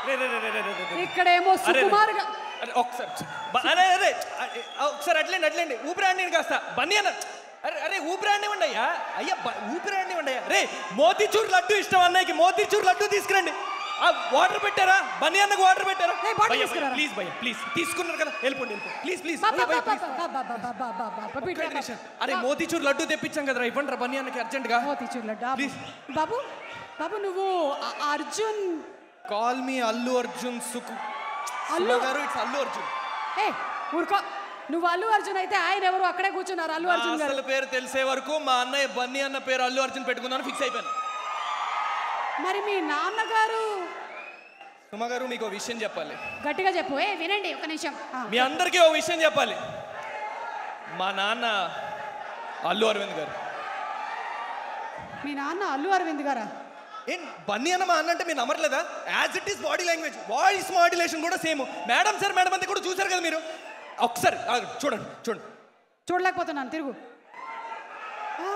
రే రే రే రే రే రే రే. ఇక్కడేమో అరే, సుకుమార్ గా- అరే ఒకసారి బ- అరే అరే అరే, ఒకసారి అట్లేండి అట్లేండి ఊపిరాండి నేను కాస్త బన్నీ అన్న అరే అరే ఊపిరాండి అయ్యా అయ్యా బ- ఊపిరాండి అయ్యా రే మోతీచూర్ లడ్డు ఇష్టం అన్నయ్యకి మోతీచూర్ లడ్డు తీసుకురండి ఆ వాటర్ పెట్టారా బన్నీ అన్నకు వాటర్ పెట్టారా ఏయ్, bottle తీసుకురారా. ప్లీజ్ భయ్య ప్లీజ్ తీసుకున్నారు కదా వెళ్ళిపోండి వెళ్ళిపోండి ప్లీజ్ ప్లీజ్ బా, బా, బా, ప్లీజ్ బా, బా, బా, బా, బా, బా, బా, బా, బిడ్డ, బా. అరే మోతీచూర్ లడ్డు తెప్పించాం కదరా ఇవ్వండి రా బన్నీ అన్నకి అర్జెంట్గా మోతీచూర్ లడ్డు. ఆ, Please. బాబు బాబు నువ్వు అ- అర్జున్ కాల్ మీ అల్లు అర్జున్ సుకు అల్లు- సుమ గారు ఇట్స్ అల్లు అర్జున్ ఏ ఊరుకో నువ్వు అల్లు అర్జున్ అయితే ఆయన ఎవరు అక్కడే కూర్చున్నారు అల్లు నా అర్జున్ గారు అసలు పేరు తెలిసే వరకు మా అన్నయ్య బన్నీ అన్న పేరు అల్లు అర్జున్ పెట్టుకుందాను ఫిక్స్ అయిపోయాను మరి మీ నాన్నగారు సుమ గారు మీకు ఓ విషయం చెప్పాలి గట్టిగా చెప్పు ఏ వినండి ఒక నిమిషం ఆ, మీ అందరికీ ఓ విషయం చెప్పాలి మా నాన్న అల్లు అరవింద్ గారు మీ నాన్న అల్లు అరవింద్ గారా ఏం బన్నీ అన్న మా అన్న అంటే మీరు నమ్మట్లేదా as it is body language voice modulation కూడా సేమ్ మేడం సార్ మేడం అంతా కూడా చూసారు కదా మీరు ఒకసారి ఆగు, చూడండి చూడండి చూడలేకపోతున్నాను తిరుగు ఆ,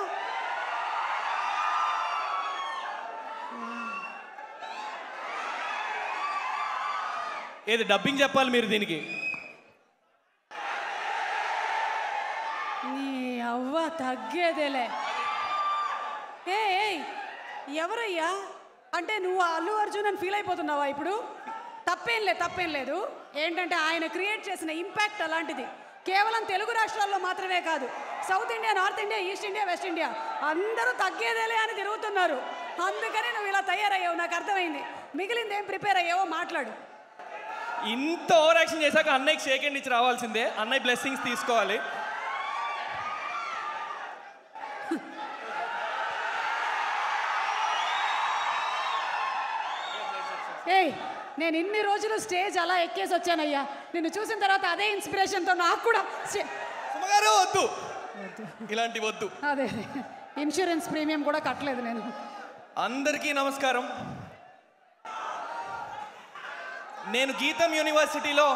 ఏది డబ్బింగ్ చెప్పాలి మీరు దీనికి నీ అవ్వ తగ్గేదేలే ఏ ఏయ్, ఎవరయ్యా అంటే నువ్వు అల్లు అర్జున్ అని ఫీల్ అయిపోతున్నావా ఇప్పుడు తప్పేం లేదు తప్పేం లేదు ఏంటంటే ఆయన క్రియేట్ చేసిన ఇంపాక్ట్ అలాంటిది కేవలం తెలుగు రాష్ట్రాల్లో మాత్రమే కాదు south India north India east India west India అందరూ తగ్గేదేలే అని తిరుగుతున్నారు అందుకని నువ్వు ఇలా తయారయ్యావు నాకు అర్థమైంది మిగిలింది ఏం ప్రిపేర్ అయ్యావో మాట్లాడు ఇంత ఓవర్ యాక్షన్ చేశాక అన్నయ్యకి షేక్ హ్యాండ్ ఇచ్చి రావాల్సిందే అన్నయ్య బ్లెస్సింగ్స్ తీసుకోవాలి ఏయ్ నేను ఇన్ని రోజులు స్టేజ్ అలా ఎక్కేసి వచ్చానయ్యా నిన్ను చూసిన తర్వాత అదే ఇన్స్పిరేషన్తో నాకు కూడా స్టే- సుమగారు వద్దు ఇలాంటి వద్దు అదే ఇన్సూరెన్స్ ప్రీమియం కూడా కట్టలేదు నేను అందరికీ నమస్కారం నేను గీతం యూనివర్సిటీలో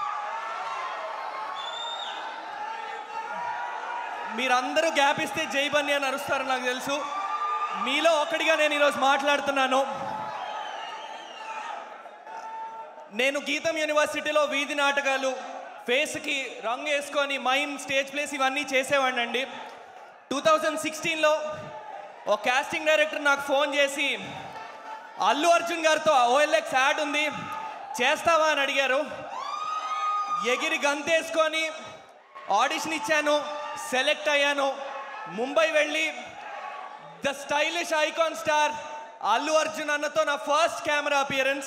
మీరందరూ గ్యాప్ ఇస్తే జై బన్నీ అని అరుస్తారని నాకు తెలుసు మీలో ఒకటిగా నేను ఈరోజు మాట్లాడుతున్నాను నేను గీతం యూనివర్సిటీలో వీధి నాటకాలు ఫేస్కి రంగు వేసుకొని మైమ్ స్టేజ్ ప్లేస్ ఇవన్నీ చేసేవాడిని అండి టూ థౌజండ్ సిక్స్టీన్లో ఒక కాస్టింగ్ డైరెక్టర్ నాకు ఫోన్ చేసి అల్లు అర్జున్ గారితో ఓఎల్ఎక్స్ యాడ్ ఉంది చేస్తావా అని అడిగారు ఎగిరి గంతేసుకొని ఆడిషన్ ఇచ్చాను సెలెక్ట్ అయ్యాను ముంబై వెళ్ళి the stylish icon star Allu Arjun అన్నతో నా ఫస్ట్ కెమెరా అపియరెన్స్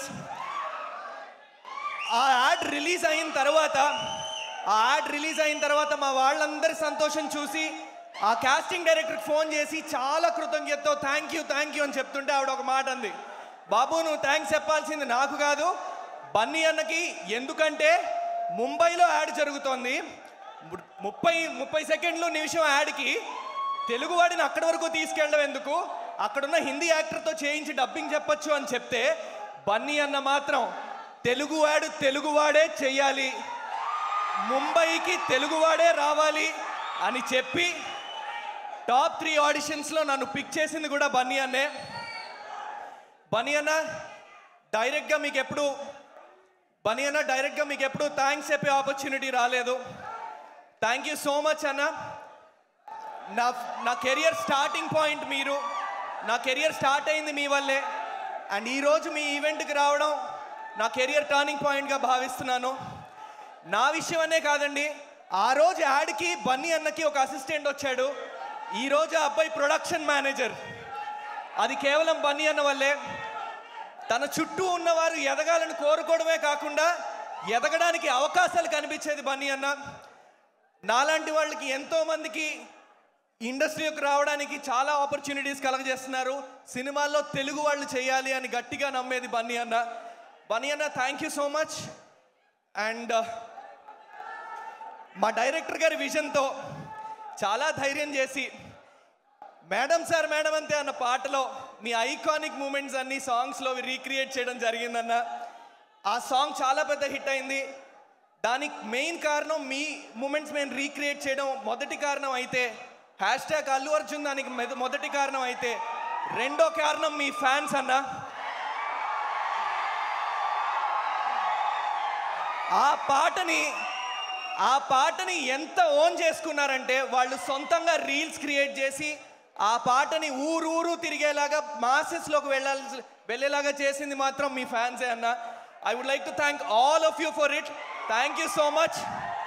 ఆ యాడ్ రిలీజ్ అయిన తర్వాత ఆ యాడ్ రిలీజ్ అయిన తర్వాత మా వాళ్ళందరి సంతోషం చూసి ఆ కాస్టింగ్ డైరెక్టర్కి ఫోన్ చేసి చాలా కృతజ్ఞతతో థ్యాంక్ యూ థ్యాంక్ యూ అని చెప్తుంటే ఆవిడ ఒక మాట అంది బాబు నువ్వు థ్యాంక్స్ చెప్పాల్సింది నాకు కాదు బన్నీ అన్నకి ఎందుకంటే ముంబైలో యాడ్ జరుగుతోంది ము- ముప్పై ముప్పై సెకండ్లు నిమిషం యాడ్కి తెలుగువాడిని అక్కడి వరకు తీసుకెళ్ళడం ఎందుకు అక్కడున్న హిందీ యాక్టర్తో చేయించి డబ్బింగ్ చెప్పొచ్చు అని చెప్తే బన్నీ అన్న మాత్రం తెలుగువాడు తెలుగువాడే చెయ్యాలి ముంబైకి తెలుగువాడే రావాలి అని చెప్పి టాప్ త్రీ ఆడిషన్స్లో నన్ను పిక్ చేసింది కూడా బన్నీ అన్నే బన్నీ అన్న డైరెక్ట్గా మీకు ఎప్పుడు బన్నీ అన్న డైరెక్ట్గా మీకు ఎప్పుడు థ్యాంక్స్ చెప్పే ఆపర్చునిటీ రాలేదు థ్యాంక్ యూ సో మచ్ అన్న నా నా కెరియర్ స్టార్టింగ్ పాయింట్ మీరు నా కెరియర్ స్టార్ట్ అయింది మీ వల్లే అండ్ ఈరోజు మీ ఈవెంట్కి రావడం నా కెరియర్ టర్నింగ్ పాయింట్గా భావిస్తున్నాను నా విషయం అనే కాదండి ఆ రోజు యాడ్కి బన్నీ అన్నకి ఒక అసిస్టెంట్ వచ్చాడు ఈ రోజు ఆ అబ్బాయి ప్రొడక్షన్ మేనేజర్ అది కేవలం బన్నీ అన్న వల్లే తన చుట్టూ ఉన్నవారు ఎదగాలని కోరుకోవడమే కాకుండా ఎదగడానికి అవకాశాలు కనిపించేది బన్నీ అన్న నాలాంటి వాళ్ళకి ఎంతో మందికి ఇండస్ట్రీకి రావడానికి చాలా ఆపర్చునిటీస్ కలగజేస్తున్నారు సినిమాల్లో తెలుగు వాళ్ళు చేయాలి అని గట్టిగా నమ్మేది బన్నీ అన్న బన్నీ అన్న thank you so much and మా డైరెక్టర్ గారి విజన్తో చాలా ధైర్యం చేసి మేడం సార్ మేడం అంతే అన్న పాటలో మీ ఐకానిక్ మూమెంట్స్ అన్ని సాంగ్స్లో రీక్రియేట్ చేయడం జరిగిందన్న ఆ సాంగ్ చాలా పెద్ద హిట్ అయింది దానికి మెయిన్ కారణం మీ మూమెంట్స్ మేము రీక్రియేట్ చేయడం మొదటి కారణం అయితే హ్యాష్ ట్యాగ్ అల్లు అర్జున్ దానికి మెద- మొదటి కారణం అయితే రెండో కారణం మీ ఫ్యాన్స్ అన్న ఆ పాటని ఆ పాటని ఎంత ఓన్ చేసుకున్నారంటే వాళ్ళు సొంతంగా రీల్స్ క్రియేట్ చేసి ఆ పాటని ఊరూరు తిరిగేలాగా మాసెస్లోకి వెళ్ళాల్సి వెళ్ళేలాగా చేసింది మాత్రం మీ ఫ్యాన్సే అన్న I would like to thank all of you for it thank you so much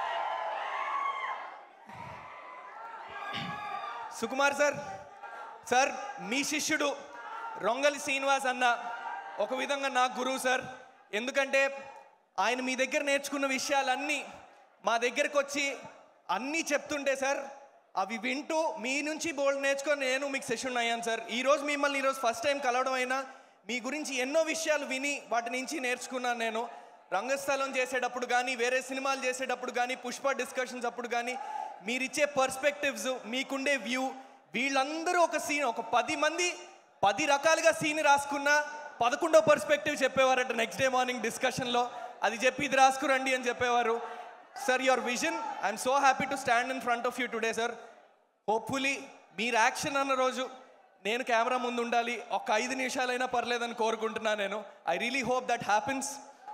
Sukumar sir sir మీ శిష్యుడు రొంగలి శ్రీనివాస్ అన్న ఒక విధంగా నా గురువు సార్ ఎందుకంటే ఆయన మీ దగ్గర నేర్చుకున్న విషయాలన్నీ మా దగ్గరకు వచ్చి అన్నీ చెప్తుంటే సార్ అవి వింటూ మీ నుంచి బోల్డ్ నేర్చుకొని నేను మీకు సెషన్ అయ్యాను సార్ ఈరోజు మిమ్మల్ని ఈరోజు ఫస్ట్ టైం కలవడం అయినా మీ గురించి ఎన్నో విషయాలు విని వాటి నుంచి నేర్చుకున్నాను నేను రంగస్థలం చేసేటప్పుడు కానీ వేరే సినిమాలు చేసేటప్పుడు కానీ పుష్ప డిస్కషన్స్ అప్పుడు కానీ మీరిచ్చే పర్స్పెక్టివ్స్ మీకుండే వ్యూ వీళ్ళందరూ ఒక సీన్ ఒక పది మంది పది రకాలుగా సీన్ రాసుకున్న పదకొండో పర్స్పెక్టివ్ చెప్పేవారట నెక్స్ట్ డే మార్నింగ్ డిస్కషన్లో అది చెప్పి ఇది రాసుకురండి అని చెప్పేవారు sir your vision I'm so happy to stand in front of you today sir hopefully మీరు యాక్షన్ అన్న రోజు నేను కెమెరా ముందు ఉండాలి ఒక ఐదు నిమిషాలైనా పర్లేదని కోరుకుంటున్నాను నేను I really hope that happens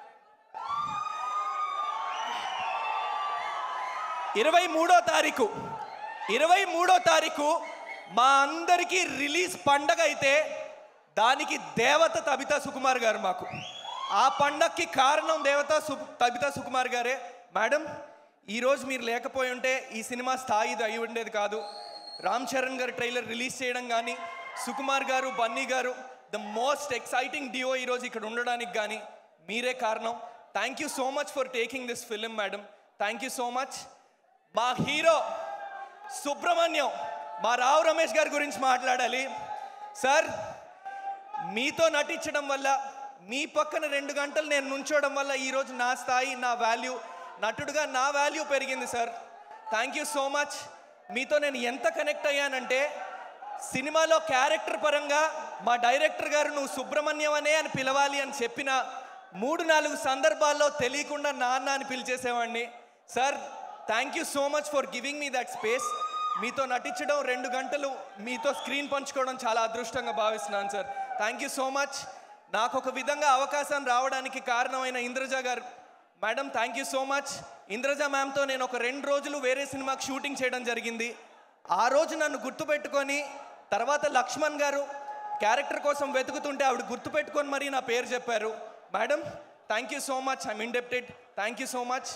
ఇరవై మూడో తారీఖు ఇరవై మూడో తారీఖు మా అందరికీ రిలీజ్ పండగ అయితే దానికి దేవత తబితా సుకుమార్ గారు మాకు ఆ పండగకి కారణం దేవత సు తబితా సుకుమార్ గారే మేడం ఈరోజు మీరు లేకపోయి ఉంటే ఈ సినిమా స్థాయి ఇది అయి ఉండేది కాదు రామ్ చరణ్ గారు ట్రైలర్ రిలీజ్ చేయడం కానీ సుకుమార్ గారు బన్నీ గారు ద మోస్ట్ ఎక్సైటింగ్ డియో ఈరోజు ఇక్కడ ఉండడానికి కానీ మీరే కారణం thank you so much for taking this film madam thank you so much మా హీరో సుబ్రహ్మణ్యం మా రావు రమేష్ గారి గురించి మాట్లాడాలి సార్ మీతో నటించడం వల్ల మీ పక్కన రెండు గంటలు నేను నుంచోవడం వల్ల ఈరోజు నా స్థాయి నా వాల్యూ నటుడుగా నా వాల్యూ పెరిగింది sir thank you so much మీతో నేను ఎంత కనెక్ట్ అయ్యానంటే సినిమాలో క్యారెక్టర్ పరంగా మా డైరెక్టర్ గారు నువ్వు సుబ్రహ్మణ్యం అనే అని పిలవాలి అని చెప్పిన మూడు నాలుగు సందర్భాల్లో తెలియకుండా నాన్న అని పిలిచేసేవాడిని sir thank you so much for giving me that space మీతో నటించడం రెండు గంటలు మీతో స్క్రీన్ పంచుకోవడం చాలా అదృష్టంగా భావిస్తున్నాను sir thank you so much నాకు ఒక విధంగా అవకాశం రావడానికి కారణమైన Indraja garu madam thank you so much Indraja మ్యామ్తో నేను ఒక రెండు రోజులు వేరే సినిమాకి షూటింగ్ చేయడం జరిగింది ఆ రోజు నన్ను గుర్తుపెట్టుకొని తర్వాత లక్ష్మణ్ గారు క్యారెక్టర్ కోసం వెతుకుతుంటే ఆవిడ గుర్తుపెట్టుకొని మరీ నా పేరు చెప్పారు madam thank you so much I'm indebted thank you so much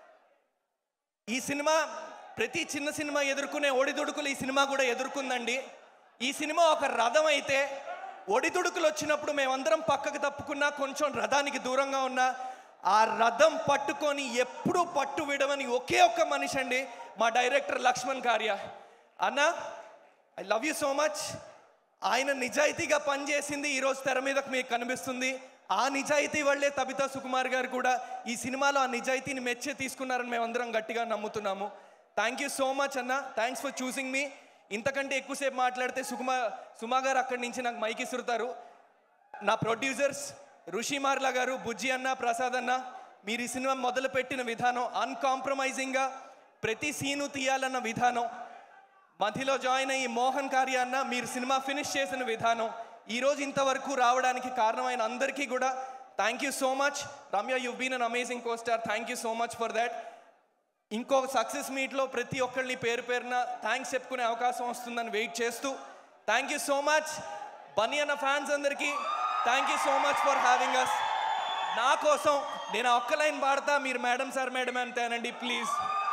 ఈ సినిమా ప్రతి చిన్న సినిమా ఎదుర్కొనే ఒడిదుడుకులు ఈ సినిమా కూడా ఎదుర్కొందండి ఈ సినిమా ఒక రథం అయితే ఒడిదుడుకులు వచ్చినప్పుడు మేమందరం పక్కకు తప్పుకున్నా కొంచెం రథానికి దూరంగా ఉన్నా ఆ రథం పట్టుకొని ఎప్పుడూ పట్టు విడవని ఒకే ఒక్క మనిషి అండి మా డైరెక్టర్ లక్ష్మణ్ కార్య అన్న I love you so much ఆయన నిజాయితీగా పనిచేసింది ఈరోజు తెర మీదకు మీకు కనిపిస్తుంది ఆ నిజాయితీ వల్లే తబితా సుకుమార్ గారు కూడా ఈ సినిమాలో ఆ నిజాయితీని మెచ్చే తీసుకున్నారని మేమందరం గట్టిగా నమ్ముతున్నాము థ్యాంక్ యూ సో మచ్ అన్న థ్యాంక్స్ ఫర్ చూసింగ్ మీ ఇంతకంటే ఎక్కువసేపు మాట్లాడితే సుకుమా సుమా గారు అక్కడి నుంచి నాకు మైక్ ఇసురుతారు నా ప్రొడ్యూసర్స్ ఋషిమార్ల గారు బుజ్జి అన్న ప్రసాద్ అన్న మీరు ఈ సినిమా మొదలుపెట్టిన విధానం అన్కాంప్రమైజింగ్గా ప్రతి సీను తీయాలన్న విధానం మధ్యలో జాయిన్ అయ్యి మోహన్ కార్య అన్న మీరు సినిమా ఫినిష్ చేసిన విధానం ఈ రోజు ఇంతవరకు రావడానికి కారణమైన అందరికీ కూడా thank you so much Ramya you been an amazing costar thank you so much for that ఇంకో సక్సెస్ మీట్లో ప్రతి ఒక్కరిని పేరు పేరున థ్యాంక్స్ చెప్పుకునే అవకాశం వస్తుందని వెయిట్ చేస్తూ thank you so much Bunny అన్న ఫ్యాన్స్ అందరికీ thank you so much for having us నా కోసం నేను ఆ ఒక్క లైన్ పాడతా మీరు మేడం సార్ మేడం అంతేనండి ప్లీజ్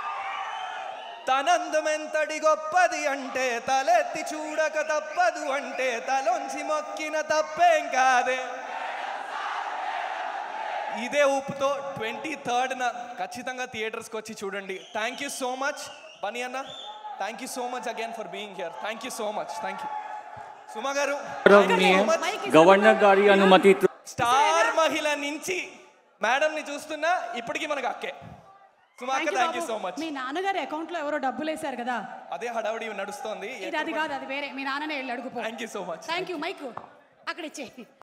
తనందమెంతటి గొప్పది అంటే తలెత్తి చూడక తప్పదు అంటే తలొంచి మొక్కిన తప్పేం కాదే ఇదే ఊపుతో ట్వంటీ థర్డ్న ఖచ్చితంగా థియేటర్స్కి వచ్చి చూడండి thank you so much Bunny అన్న thank you so much again for being here thank you so much thank you Suma garu Mike is- governor గారి అనుమతి స్టార్ మహిళ నుంచి మేడంని చూస్తున్నా ఇప్పటికీ మనకు అక్కే సుమా Thank అక్క you, థ్యాంక్ యూ బాబు. సో మచ్ మీ నాన్నగారి అకౌంట్ లో ఎవరో డబ్బులు వేశారు కదా అదే హడావుడి నడుస్తోంది ఇది అది కాదు అది వేరే మీ నాన్ననే వెళ్ళి అడుగుపో thank you so much thank you mike అక్కడ ఇచ్చే